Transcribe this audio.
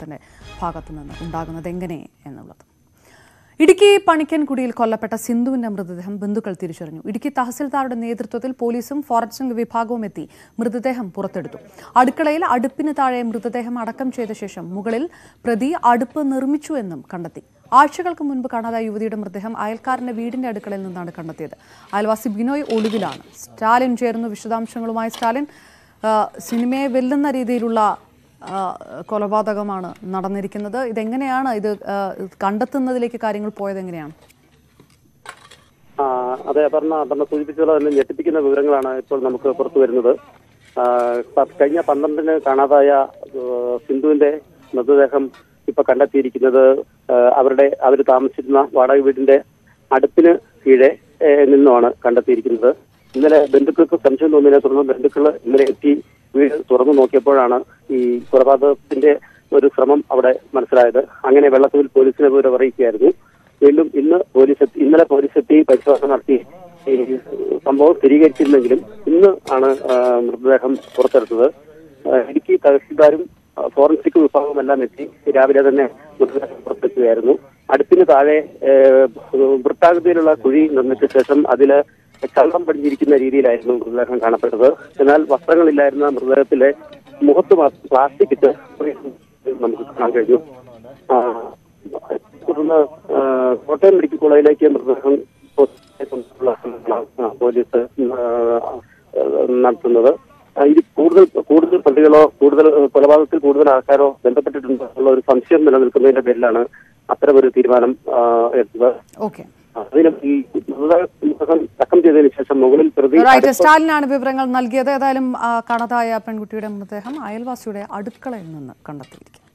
സമൂഹത്തിന്റെ ഭാഗത്തു നിന്ന് ഉണ്ടാകുന്നത് എങ്ങനെ എന്നുള്ളത് ഇടുക്കി പണിക്കൻകുടിയിൽ കൊല്ലപ്പെട്ട സിന്ധുവിന്റെ മൃതദേഹം ബന്ധുക്കൾ തിരിച്ചറിഞ്ഞു ഇടുക്കി തഹസിൽദാരുടെ നേതൃത്വത്തിൽ പോലീസും ഫോറൻസിക് വിഭാഗവും എത്തി മൃതദേഹം പുറത്തെടുത്തു അടുക്കളയിൽ അടുപ്പിന് താഴെ മൃതദേഹം അടക്കം ചെയ്ത ശേഷം മുകളിൽ പ്രതി അടുപ്പ് നിർമ്മിച്ചു എന്നും കണ്ടെത്തി ആഴ്ചകൾക്ക് മുൻപ് കാണാതായ യുവതിയുടെ മൃതദേഹം അയൽക്കാരന്റെ വീടിന്റെ അടുക്കളയിൽ നിന്നാണ് കണ്ടെത്തിയത് അയൽവാസി ബിനോയ് ഒളിവിലാണ് സ്റ്റാലിൻ ചേർന്നു വിശദാംശങ്ങളുമായി സ്റ്റാലിൻ ആ, സിനിമയെ വെല്ലുന്ന രീതിയിലുള്ള ആ, കൊലപാതകമാണ് നടന്നിരിക്കുന്നത് ഇതെങ്ങനെയാണ് ഇത് ആ, കണ്ടെത്തുന്നതിലേക്ക് കാര്യങ്ങൾ പോയത് എങ്ങനെയാണ് ആ, അതെ അപർണ അപർണ സൂചിപ്പിച്ചുള്ള തന്നെ ഞെട്ടിപ്പിക്കുന്ന വിവരങ്ങളാണ് ഇപ്പോൾ നമുക്ക് പുറത്തു വരുന്നത് ആ, പ- കഴിഞ്ഞ പന്ത്രണ്ടിന് കാണാതായ ആ, സിന്ധുവിന്റെ മൃതദേഹം ഇപ്പൊ കണ്ടെത്തിയിരിക്കുന്നത് ആ, അവരുടെ അവർ താമസിച്ചിരുന്ന വാടക വീടിന്റെ അടുപ്പിന് കീഴെ ഏ, നിന്നുമാണ് കണ്ടെത്തിയിരിക്കുന്നത് ഇന്നലെ ബന്ധുക്കൾക്ക് സംശയം തോന്നിയതിനെ തുടർന്ന് ബന്ധുക്കൾ ഇന്നലെ എത്തി വീട് തുറന്നു നോക്കിയപ്പോഴാണ് ഈ കൊലപാതകത്തിന്റെ ഒരു ശ്രമം അവിടെ മനസ്സിലായത് അങ്ങനെ വെള്ളത്തിൽ പോലീസിനെ വിവരം അറിയിക്കുകയായിരുന്നു വീണ്ടും ഇന്ന് പോലീസ് എത്തി ഇന്നലെ പോലീസ് എത്തി പരിശോധന നടത്തി ഈ സംഭവം സ്ഥിരീകരിച്ചിരുന്നെങ്കിലും ഇന്ന് ആണ് ആ, മൃതദേഹം പുറത്തെടുത്തത് ആ, ഇടുക്കി തഹസിൽദാരും ആ, ഫോറൻസിക് വിഭാഗവും എല്ലാം എത്തി രാവിലെ തന്നെ മൃതദേഹം പുറത്തെത്തുകയായിരുന്നു അടുപ്പിന് താഴെ ഏ, വൃത്താകൃതിയിലുള്ള കുഴി നിർമ്മിച്ച ശേഷം അതില് ചള്ളം പടിഞ്ഞിരിക്കുന്ന രീതിയിലായിരുന്നു മൃതദേഹം കാണപ്പെട്ടത് എന്നാൽ വസ്ത്രങ്ങളില്ലായിരുന്ന മൃതദേഹത്തിലെ മുഖത്ത് മാത്രം പ്ലാസ്റ്റിക് ഇട്ട് നമുക്ക് കാണാൻ കഴിഞ്ഞു ആ, തുടർന്ന് ആ, കോട്ടയം മെഡിക്കൽ കോളേജിലേക്ക് മൃതദേഹം കൊണ്ടുള്ള ശ്രമങ്ങളാണ് പോലീസ് ആ, നടത്തുന്നത് ആ, ഇത് കൂടുതൽ കൂടുതൽ പ്രതികളോ കൂടുതൽ കൊലപാതകത്തിൽ കൂടുതൽ ആൾക്കാരോ ബന്ധപ്പെട്ടിട്ടുണ്ടോ എന്നുള്ള ഒരു സംശയം നിലനിൽക്കുന്നതിന്റെ പേരിലാണ് അത്തരമൊരു തീരുമാനം ആ, എടുത്തത് ഓക്കെ അതിന് ഈ മൃതദേഹം അടക്കം ചെയ്തതിനു ശേഷം മുകളിൽ പ്രതി റൈറ്റ് സ്റ്റാലിനാണ് വിവരങ്ങൾ നൽകിയത് ഏതായാലും ആ, കാണാതായ പെൺകുട്ടിയുടെ മൃതദേഹം അയൽവാസിയുടെ അടുക്കളയിൽ നിന്ന് കണ്ടെത്തിയിരിക്കുന്നു